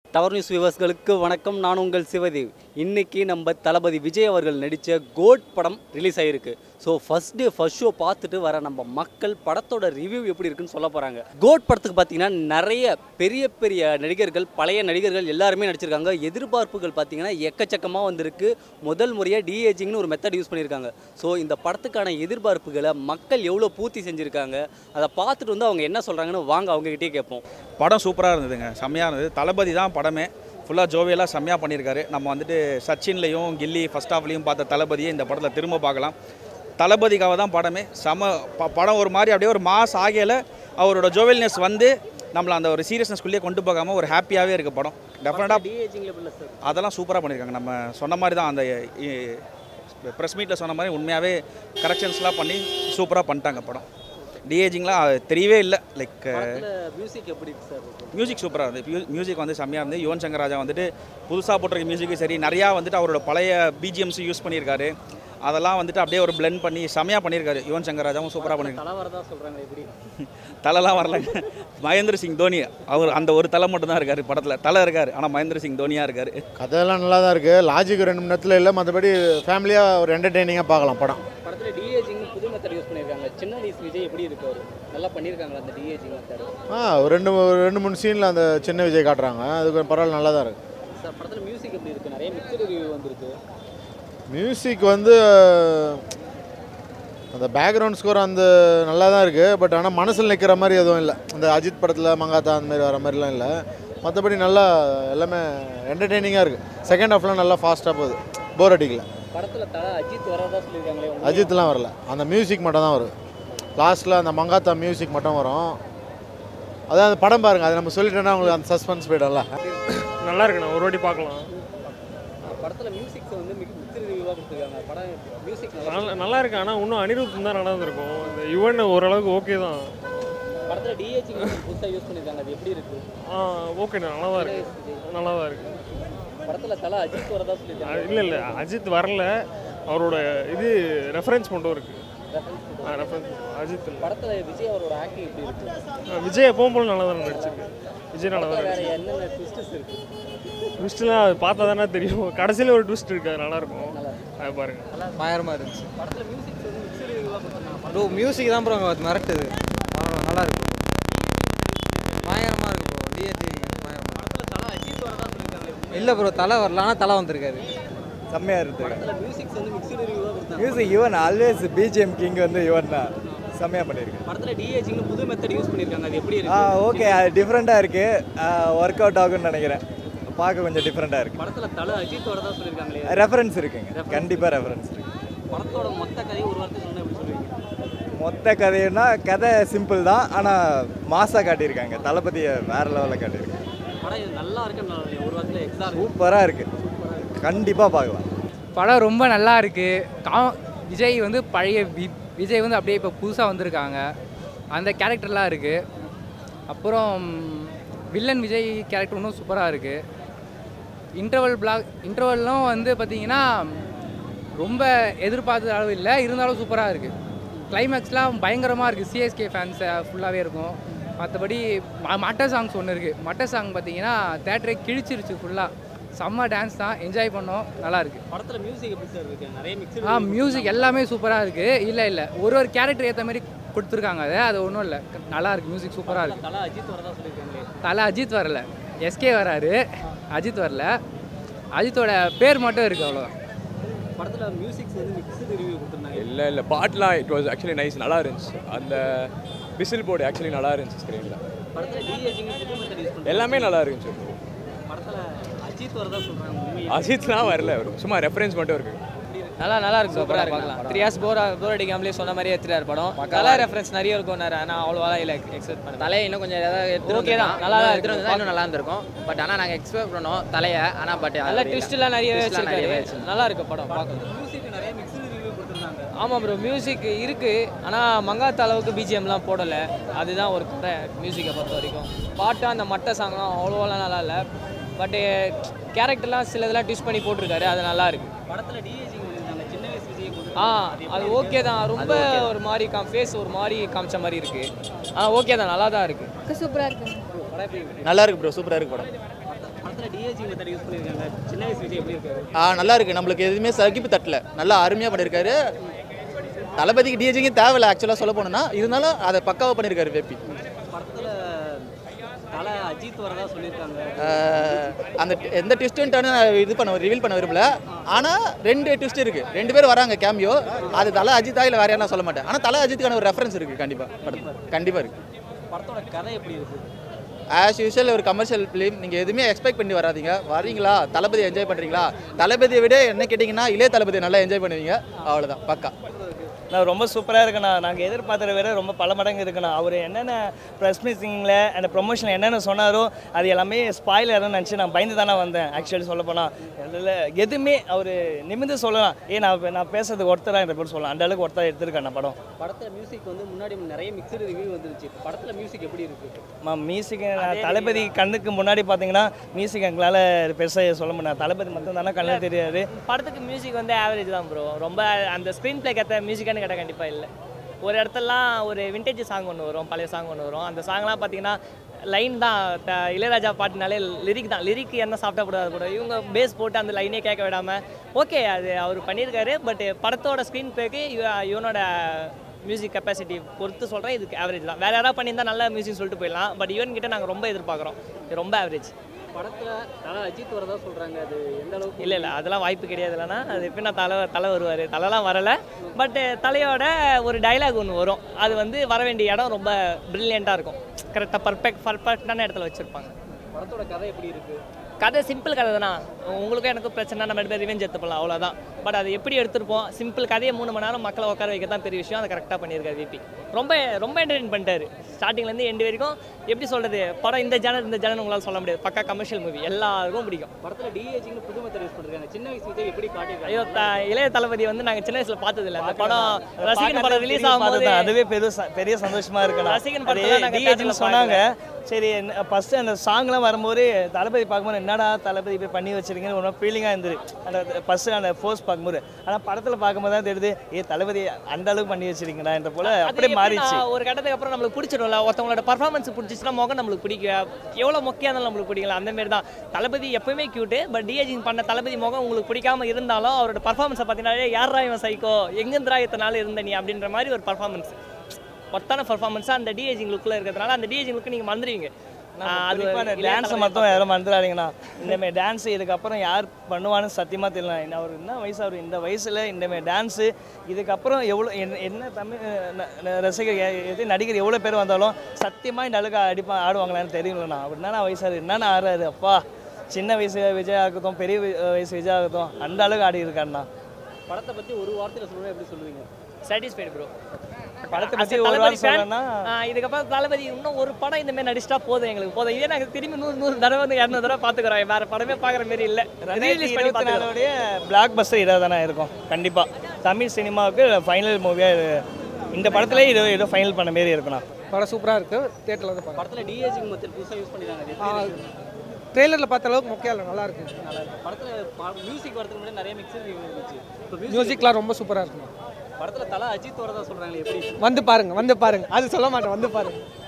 Tower news வியூவர்ஸ்களுக்கு வணக்கம் நான் உங்கள் சிவதேவ் இன்னைக்கு நம்ம தளபதி விஜய் அவர்கள் நடித்த கோட் படம் ரிலீஸ் ஆகிருக்கு so first day first show பார்த்துட்டு வர நம்ம மக்கள் படத்தோட ரிவ்யூ எப்படி இருக்குன்னு சொல்ல போகிறாங்க கோட் படத்துக்கு பார்த்தீங்கன்னா நிறைய பெரிய பெரிய நடிகர்கள் பழைய நடிகர்கள் எல்லாருமே நடிச்சிருக்காங்க எதிர்பார்ப்புகள் பார்த்தீங்கன்னா எக்கச்சக்கமாக வந்திருக்கு முதல் முறையாக டிஏஜிங்னு ஒரு மெத்தட் யூஸ் பண்ணியிருக்காங்க ஸோ இந்த படத்துக்கான எதிர்பார்ப்புகளை மக்கள் எவ்வளோ பூர்த்தி செஞ்சுருக்காங்க அதை பார்த்துட்டு வந்து அவங்க என்ன சொல்கிறாங்கன்னு வாங்க அவங்ககிட்டயே கேட்போம் படம் சூப்பராக இருந்ததுங்க செம்மையாக இருந்தது தளபதி தான் படமே ஃபுல்லாக ஜோவியலாக செம்மையாக பண்ணியிருக்காரு நம்ம வந்துட்டு சச்சின்லையும் கில்லி ஃபஸ்ட் ஹாஃப்லையும் பார்த்த தளபதியை இந்த படத்தில் திரும்ப பார்க்கலாம் தளபதிக்காக தான் படமே செம ப- படம் ஒரு மாதிரி அப்படியே ஒரு மாஸ் ஆகையில் அவரோட ஜோவியல்னஸ் வந்து நம்மளை அந்த ஒரு சீரியஸ்னஸ்குள்ளேயே கொண்டு போகாமல் ஒரு ஹாப்பியாகவே இருக்குது படம் டெஃபினட்டாக டிஏஜிங்கில் இல்லை சார் அதெல்லாம் சூப்பராக பண்ணியிருக்காங்க நம்ம சொன்ன மாதிரி தான் அந்த ப்ரெஸ் மீட்டில் சொன்ன மாதிரி உண்மையாகவே கரெக்ஷன்ஸ்லாம் பண்ணி சூப்பராக பண்ணிட்டாங்க படம் டிஏஜிங்லாம் தெரியவே இல்லை லைக் மியூசிக் எப்படி இருக்கு சார் மியூசிக் சூப்பராக இருந்தது மியூசிக் வந்து செம்மையாக இருந்து யுவன் சங்கர் ராஜா வந்துட்டு புதுசாக போட்டிருக்க மியூசிக்கும் சரி நிறையா வந்துட்டு அவரோட பழைய பிஜிஎம்ஸ் யூஸ் பண்ணியிருக்காரு அதெல்லாம் வந்துட்டு அப்படியே ஒரு blend பண்ணி செம்மையாக பண்ணியிருக்காரு யுவன் சங்கர் ராஜாவும் சூப்பராக பண்ணியிருக்காரு தலை வரதா சொல்கிறாங்க எப்படி தலைலாம் வரலங்க மகேந்திர சிங் தோனி அவர் அந்த ஒரு தலை மட்டும் தான் இருக்காரு படத்தில் தலை இருக்காரு ஆனால் மகேந்திர சிங் தோனியாக இருக்காரு கதையெல்லாம் நல்லா தான் இருக்குது லாஜிக் ரெண்டு மணி நேரத்தில் இல்லை மற்றபடி ஃபேமிலியாக ஒரு என்டர்டெய்னிங்காக பார்க்கலாம் படம் படத்தில் டிஏஜிங் புது மெத்தட் யூஸ் பண்ணியிருக்காங்க சின்ன வயசு விஜய் எப்படி இருக்காரு நல்லா பண்ணியிருக்காங்களா அந்த டிஏஜிங் மெத்தட் ஆ ஒரு ரெண்டு ஒரு ரெண்டு மூணு சீனில் அந்த சின்ன விஜய் காட்டுறாங்க அது கொஞ்சம் பரவாயில்ல நல்லா தான் இருக்குது சார் படத்தில் மியூசிக் எப்படி இருக்குது நிறைய மிக்சர் ரிவ்யூ வந்திருக்கு மியூசிக் வந்து அந்த பேக்ரவுண்ட் ஸ்கோர் அந்த நல்லா தான் இருக்குது பட் ஆனால் மனசில் நிற்கிற மாதிரி எதுவும் இல்லை அந்த அஜித் படத்தில் மங்காத்தா அந்த மாதிரி வர மாதிரிலாம் இல்லை மற்றபடி நல்லா எல்லாமே என்டர்டெய்னிங்காக இருக்குது செகண்ட் ஹாஃப்லாம் நல்லா ஃபாஸ்ட்டாக போகுது போர் அடிக்கல படத்தில் தலை அஜித் வரதா சொல்லியிருக்காங்களே உண்மையா? அஜித்லாம் வரல அந்த மியூசிக் மட்டும் தான் வரும் லாஸ்ட்டில் அந்த மங்காத்தா மியூசிக் மட்டும் வரும் அதான் அந்த படம் பாருங்கள் அது நம்ம சொல்லிட்டோன்னா உங்களுக்கு அந்த சஸ்பென்ஸ் போய்டும்ல நல்லா இருக்குண்ணா ஒரு வாட்டி பார்க்கலாம் படத்தில் மியூசிக்ஸ் வந்து மிக்சர் ரிவ்யூவாக கொடுத்துருக்காங்க படம் மியூசிக் நல்லா நல்லா நல்லா இருக்கு ஆனால் இன்னும் அனிருத் தான் நல்லா இருந்திருக்கும் இந்த யுவன் ஓரளவுக்கு ஓகே தான் படத்தில் டிஏஜிங் புதுசாக யூஸ் பண்ணியிருக்காங்க அது எப்படி இருக்குது ஆ ஓகேண்ணா நல்லா தான் இருக்கு நல்லா தான் இருக்கு படத்தில் தலை அஜித் வரதா சொல்லியிருக்காங்க இல்லை இல்லை அஜித் வரல அவரோட இது ரெஃபரன்ஸ் மட்டும் இருக்கு ஆ ரெஃபரன்ஸ் அஜித் இல்லை படத்தில் விஜய் அவரோட ஆக்டிங் எப்படி இருக்குது ஆ, விஜய் எப்பவும் போல நல்லா தான் நடிச்சிருக்கு விஜய் நல்லா தான் வேறு என்னென்ன ட்விஸ்டஸ் இருக்குது ட்விஸ்ட்லாம் அது பார்த்தா தானே தெரியும் கடைசியில் ஒரு ட்விஸ்ட் இருக்கு அது நல்லா இருக்கும் அது பாருங்க பயங்கரமாக இருந்துச்சு படத்தில் மியூசிக்ஸ் வந்து மிக்சர் ரிவ்யூவாக கொடுத்துருக்காங்க ப்ரோ மியூசிக் தான் ப்ரோ மிரட்டுது படம் நல்லா இருக்கு பயங்கரமாக இருக்கு ப்ரோ டிஏடி பயங்கரமாக படத்தில் தலை அஜித் வரதா சொல்லியிருக்காங்க இல்லை ப்ரோ தலை வரல ஆனால் தலை வந்திருக்காரு செம்மையாக இருக்குது படத்தில் மியூசிக்ஸ் வந்து மிக்சர் ரிவ்யூவாக கொடுத்தாங்க music Yuvan always BGM king வந்து யுவன் தான் செம்மையாக பண்ணியிருக்கு படத்தில் டிஏஜிங்னு புது மெத்தட் யூஸ் பண்ணியிருக்காங்க அது எப்படி ஆ இருக்கு ஓகே அது டிஃப்ரெண்ட்டாக இருக்குது ஒர்க் அவுட் ஆகும்னு நினைக்கிறேன் பார்க்க கொஞ்சம் டிஃப்ரெண்ட்டாக இருக்குது படத்தில் தலை அஜித் வரதா சொல்லியிருக்காங்களே ரெஃபரன்ஸ் இருக்குங்க கண்டிப்பாக ரெஃபரன்ஸ் இருக்கு படத்தோட மொத்த கதையை ஒரு வார்த்தை சொன்னா எப்படி சொல்லுவீங்க மொத்த கதைன்னா கதை சிம்பிள் தான் ஆனால் மாசாக காட்டியிருக்காங்க தளபதியை வேறு லெவலில் காட்டியிருக்காங்க படம் இது நல்லா இருக்குன்னு நான் ஒரு வாரத்தில் எக்ஸாம் சூப்பராக இருக்குது கண்டிப்பாக பார்க்கலாம் படம் ரொம்ப நல்லா இருக்குது கா விஜய் வந்து பழைய வி- விஜய் வந்து அப்படியே இப்போ புதுசாக வந்திருக்காங்க அந்த கேரக்டர்லாம் இருக்குது அப்புறம் வில்லன் விஜய் கேரக்டர் இன்னும் சூப்பராக இருக்குது இன்டர்வல் பிளாக் இன்டர்வல்லாம் வந்து பார்த்திங்கன்னா ரொம்ப எதிர்பார்த்த அளவு இல்லை இருந்தாலும் சூப்பராக இருக்குது கிளைமேக்ஸ்லாம் பயங்கரமாக இருக்குது சிஎஸ்கே ஃபேன்ஸை ஃபுல்லாகவே இருக்கும் மற்றபடி மட்ட சாங்ஸ் ஒன்று இருக்குது மட்ட சாங் பார்த்தீங்கன்னா தேட்டரே கிழிச்சிருச்சு ஃபுல்லாக செம்ம டான்ஸ் தான் என்ஜாய் பண்ணோம் நல்லா இருக்கு படத்தில் மியூசிக் எப்படி சார் இருக்கு நிறைய மிக்சர் ஆ மியூசிக் எல்லாமே சூப்பராக இருக்குது இல்லை இல்லை ஒரு ஒரு கேரக்டர் ஏற்ற மாதிரி கொடுத்துருக்காங்க அது அது ஒன்றும் இல்லை நல்லா இருக்குது மியூசிக் சூப்பராக இருக்குது தலை அஜித் வரதா சொல்லியிருக்காங்களே தலை அஜித் வரல எஸ்கே வராரு அஜித் வரல அஜித்தோட பேர் மட்டும் இருக்குது அவ்வளோதான் படத்தில் மியூசிக்ஸ் வந்து மிக்சர் ரிவ்யூ கொடுத்துருந்தாங்க இல்லை இல்லை பாட்டுலாம் இட் வாஸ் ஆக்சுவலி நைஸ் நல்லா இருந்துச்சு அந்த விசில் போர்டு ஆக்சுவலி நல்லா இருந்துச்சு ஸ்க்ரீனில் படத்தில் டிஏஜிங் புது மெத்தட் யூஸ் பண்ணுறாங்க எல்லாமே நல்லா இருந்துச்சு படத்தில் அஜித் வரதா சொல்கிறாங்க உண்மை அஜித்லாம் வரல சும்மா ரெஃபரன்ஸ் மட்டும் இருக்கு நல்லா நல்லா இருக்கு சூப்பராக பார்க்கலாம் த்ரீ ஹார்ஸ் போர் போர் அடிக்காமலே சொன்ன மாதிரியே எடுத்துட்டார் படம் கலர் ரெஃபரன்ஸ் நிறைய இருக்கும் ஆனால் அவ்வளோவா இல்லை எக்ஸ்பெக்ட் பண்ண தலையை இன்னும் கொஞ்சம் ஏதாவது Okay தான். நல்லா தான் இருக்கு. எடுத்துட்டு இன்னும் நல்லா இருந்திருக்கும் பட் ஆனால் நாங்கள் எக்ஸ்பெக்ட் பண்ணோம் தலையை ஆனால் பட் நல்ல ட்விஸ்ட்லாம் நிறைய Twist-லாம் நிறையவே வச்சிருக்காரு வச்சிருந்தாங்க. நல்லா இருக்கு படம் பார்க்கலாம் மியூசிக் நிறைய மிக்சர் ரிவ்யூ கொடுத்துருந்தாங்க ஆமாம் ப்ரோ மியூசிக் இருக்கு ஆனால் மங்காத்த அளவுக்கு பிஜிஎம்லாம் போடலை அதுதான் ஒரு குறை மியூசிக்கை பொறுத்த வரைக்கும் பாட்டு அந்த மட்ட சாங்லாம் அவ்வளோலாம் நல்லா இல்லை பட்டு கேரக்டர்லாம் சில இதெல்லாம் ட்விஸ்ட் பண்ணி போட்டிருக்காரு அது நல்லா இருக்கு படத்தில் டிஏஜிங் பண்ணியிருந்தாங்க சின்ன வயசு விஜய் கொண்டு ஆ அது ஓகே தான் ரொம்ப ஒரு மாதிரி காம் ஃபேஸ் ஒரு மாதிரி காமிச்ச மாதிரி இருக்கு ஆனால் ஓகே தான் நல்லா தான் இருக்கு சூப்பராக இருக்கு படம் எப்படி இருக்கு? நல்லா இருக்கு ப்ரோ சூப்பராக இருக்கு படம் படத்தில் டிஏஜி மெத்தட் யூஸ் பண்ணியிருக்காங்க சின்ன வயசு விஜய் எப்படி இருக்காரு ஆ நல்லா இருக்கு நம்மளுக்கு எதுவுமே சகிப்பு தட்டல நல்லா அருமையாக பண்ணியிருக்காரு தளபதிக்கு டிஜிங்க தேவையில்ல ஆக்சுவலாக சொல்ல போனோம்னா இருந்தாலும் அதை பக்காவாக பண்ணியிருக்காரு வெப்பி படத்தில் தலை அஜித் வரதா சொல்லியிருக்காங்க ஆஹ் அந்த ட- எந்த ட்விஸ்ட்டுன்ட்டானு இது பண்ண ரிவீல் பண்ண விரும்பல ஆனால் ரெண்டு ட்விஸ்ட் இருக்கு ரெண்டு பேர் வராங்க கேமியோ அது தலை அஜித்தா இல்லை வேற யாரும் சொல்ல மாட்டேன் ஆனால் தலை அஜித்துக்கான ஒரு ரெஃபரன்ஸ் இருக்கு கண்டிப்பாக படத்தில் கண்டிப்பாக இருக்கு படத்தோட கதை எப்படி இருக்கு ஆஸ் யூஷுவல் ஒரு கமர்ஷியல் ஃபிலிம் நீங்கள் எதுவுமே எக்ஸ்பெக்ட் பண்ணி வராதீங்க வரீங்களா தளபதி என்ஜாய் பண்ணுறீங்களா தளபதியை விட என்ன கேட்டிங்கன்னா இளைய தளபதி நல்லா என்ஜாய் பண்ணுவீங்க அவ்வளோதான் பக்கா நான் ரொம்ப சூப்பராக இருக்குண்ணா நாங்கள் எதிர்பார்த்ததை விட ரொம்ப பல மடங்கு இருக்குண்ணா அவர் என்னென்ன ப்ரெஸ் மீட்டிங்கில் அந்த ப்ரொமோஷனில் என்னென்ன சொன்னாரோ அது எல்லாமே ஸ்பாயிலர்னு நினச்சி நான் பயந்து தானே வந்தேன் ஆக்சுவலி சொல்ல போனால் இல்லை எதுவுமே அவர் நிமிந்து சொல்லலாம் ஏ நான் நான் பேசுறது ஒருத்தராக என்ற பேர் சொல்லலாம் அந்த அளவுக்கு ஒருத்தர் எடுத்திருக்கேன் நான் படம் படத்தில் மியூசிக் வந்து முன்னாடி நிறைய மிக்சடு ரிவ்யூ வந்துருச்சு படத்தில் மியூசிக் எப்படி இருக்கு மா மியூசிக் தளபதி கண்ணுக்கு முன்னாடி பார்த்தீங்கன்னா மியூசிக் எங்களால் பெருசாக சொல்ல முடியாது தளபதி மட்டும் தானே கண்ணில் தெரியாது படத்துக்கு மியூசிக் வந்து ஆவரேஜ் தான் ப்ரோ ரொம்ப அந்த ஸ்க்ரீன் பிளே கேட்ட மியூசிக்கானு கேட்டால் கண்டிப்பாக இல்லை ஒரு இடத்துலலாம் ஒரு விண்டேஜ் சாங் ஒன்று வரும் பழைய சாங் ஒன்று வரும் அந்த சாங்லாம் பார்த்தீங்கன்னா லைன் தான் த- இளையராஜா பாட்டுனாலே லிரிக் தான் லிரிக் என்ன சாப்பிட்டா கூடாது கூட இவங்க பேஸ் போட்டு அந்த லைனே கேட்க விடாமல் ஓகே அது அவர் பண்ணியிருக்காரு பட் படத்தோட ஸ்க்ரீன் பிளேக்கு இவனோட மியூசிக் கெப்பாசிட்டி பொறுத்து சொல்கிறேன் இதுக்கு ஆவரேஜ் தான் வேறு யாராவது பண்ணியிருந்தா நல்ல மியூசிக் சொல்லிட்டு போயிடலாம் பட் இவன் கிட்ட நாங்கள் ரொம்ப எதிர்பார்க்குறோம் இது ரொம்ப ஆவரேஜ் படத்தில் தலை அஜித் வரதா சொல்கிறாங்க அது எந்த அளவுக்கு இல்லை இல்லை அதெல்லாம் வாய்ப்பு கிடையாது இல்லைனா அது எப்படி நான் தலை தலை வருவார் தலைலாம் வரலை பட்டு தலையோட ஒரு டைலாக் ஒன்று வரும் அது வந்து வர வேண்டிய இடம் ரொம்ப ப்ரில்லியண்ட்டாக இருக்கும் கரெக்டாக பர்ஃபெக்ட் பர்ஃபெக்டான இடத்துல வச்சுருப்பாங்க படத்தோட கதை எப்படி இருக்கு கதை சிம்பிள் கதை தானே உங்களுக்கும் எனக்கும் பிரச்சனை நம்ம ரெண்டு பேர் ரிவெஞ்ச் எடுத்துப்பலாம் அவ்வளோதான் பட் அது எப்படி எடுத்திருப்போம் சிம்பிள் கதையை மூணு மணி நேரம் மக்களை உட்கார வைக்க தான் பெரிய விஷயம் அதை கரெக்டாக பண்ணியிருக்காரு விபி ரொம்ப ரொம்ப என்டர்டைன் பண்ணிட்டாரு ஸ்டார்டிங்லேருந்து எண்டு வரைக்கும் எப்படி சொல்கிறது படம் இந்த ஜனர் இந்த ஜனர் உங்களால் சொல்ல முடியாது பக்கா கமர்ஷியல் மூவி எல்லாருக்கும் பிடிக்கும் படத்தில் டிஏஜின்னு புது மெத்தட் யூஸ் பண்ணிருக்காங்க சின்ன வயசு விஜய் எப்படி காட்டியிருக்காங்க ஐயோ த- இளைய தளபதி வந்து நாங்கள் சின்ன வயசில் பார்த்ததில்ல அந்த படம் ரசிகன் படம் பார்க்கறதுக்கு ரிலீஸ் பெரிய ஆகும்போது பார்த்தது அதுவே பெரிய ச- பெரிய சந்தோஷமா இருக்குண்ணா ரசிகன் அது படத்துல நாங்க DAG ன்னு theatre ல சொன்னாங்க சரி ஃபர்ஸ்ட் அந்த சாங்லாம் வரும்போது தளபதி பார்க்கும்போது என்னடா தளபதி இப்படி பண்ணி வச்சிருக்கீங்கன்னு ஒரு ஃபீலிங்காக இருந்தது அந்த ஃபர்ஸ்ட் அந்த ஃபோர்ஸ் பார்க்கும்போது ஆனால் படத்தில் பார்க்கும்போது தான் தெரியுது ஏ தளபதி அந்த அளவுக்கு பண்ணி வச்சிருக்கீங்கடா என்ற போல அது அப்படியே எப்படின்னா, மாறிடுச்சு ஒரு கட்டத்துக்கு அப்புறம் நம்மளுக்கு பிடிச்சிடும்ல ஒருத்தவங்களோட பர்ஃபார்மன்ஸ் பிடிச்சிச்சுன்னா முகம் நம்மளுக்கு பிடிக்கும் எவ்வளோ மொக்கையாக இருந்தாலும் நம்மளுக்கு பிடிக்கல அந்த மாதிரி தான் தளபதி எப்பவுமே க்யூட்டு பட் டிஏஜிங் பண்ண தளபதி முகம் உங்களுக்கு பிடிக்காம இருந்தாலும் அவரோட பர்ஃபார்மன்ஸை பார்த்தீங்கன்னா யாரா இவன் சைக்கோ எங்கேருந்துரா இத்தனை நாள் இருந்த நீ அப்படின்ற மாதிரி ஒரு பர்ஃபார்மன்ஸ் ஒத்தான பர்ஃபார்மன்ஸாக அந்த டிஏஜிங் லுக்கில் இருக்கிறதுனால அந்த டிஏஜிங் லுக்கு நீங்கள் மறந்துடுவீங்க ஆஹ் அது அது இளைய டான்ஸை தளபதி மட்டும் யாரும் மறந்துடாதீங்கண்ணா இந்தமாரி டான்ஸ் இதுக்கப்புறம் யார் பண்ணுவான்னு சத்தியமாக தெரியல என்ன அவர் என்ன வயசு அவர் இந்த வயசில் இந்தமாரி டான்ஸு இதுக்கப்புறம் எவ்வளோ என்ன என்ன தமிழ் ந- ந- ரசிகர் எ- எது நடிகர் எவ்வளோ பேர் வந்தாலும் சத்தியமாக இந்த அளவுக்கு அடிப்பா ஆடுவாங்களான்னு தெரியலண்ணா அவர் என்னென்ன வயசாரு என்னென்ன ஆடுறாரு அப்பா சின்ன வயசு விஜய் ஆகட்டும் பெரிய வி- வயசு விஜய் ஆகட்டும் அந்த அளவுக்கு ஆடி இருக்காருண்ணா படத்தை பற்றி ஒரு வார்த்தையில் சொல்லணும் எப்படி சொல்லுவீங்க சாட்டிஸ்ஃபைடு ப்ரோ படத்தை பற்றி ஒரு வாரம் சொல்லணும்னா இதுக்கப்புறம் தளபதி இன்னும் ஒரு படம் இந்த மாதிரி நடிச்சிட்டா போதும் எங்களுக்கு போதும் இதே நாங்கள் திரும்பி நூறு நூறு தடவை வந்து இரநூறு தடவை பார்த்துக்குறோம் வேற படமே பார்க்குற மாதிரி இல்லை ரிலீஸ் பண்ணி இருபத்தி பார்த்துக்கிறோம் நாலுடைய பிளாக் பஸ்டர் இதாக தானே இருக்கும் கண்டிப்பாக தமிழ் சினிமாவுக்கு ஃபைனல் மூவியாக இந்த படத்துல இது ஏதோ ஃபைனல் பண்ண மாரி இருக்குண்ணா படம் சூப்பராக இருக்குது தேட்டரில் வந்து பார்க்கலாம் படத்தில் டிஏஜிங் மெத்தட் புதுசாக யூஸ் பண்ணிருக்காங்க ட்ரெய்லரில் பார்த்த அளவுக்கு மொக்கையா இல்லை நல்லா இருக்கு படத்தில் மியூசிக் வரதுக்கு முன்னாடி நிறைய மிக்சர் ரிவ்யூ இருந்துச்சு இப்போ மியூசிக் மியூசிக்லாம் ரொம்ப சூப்பராக இருக்குங்க படத்தில் தலை அஜித் வரதா சொல்கிறாங்களே எப்படி வந்து பாருங்க வந்து பாருங்க அது சொல்ல மாட்டேன் வந்து பாருங்க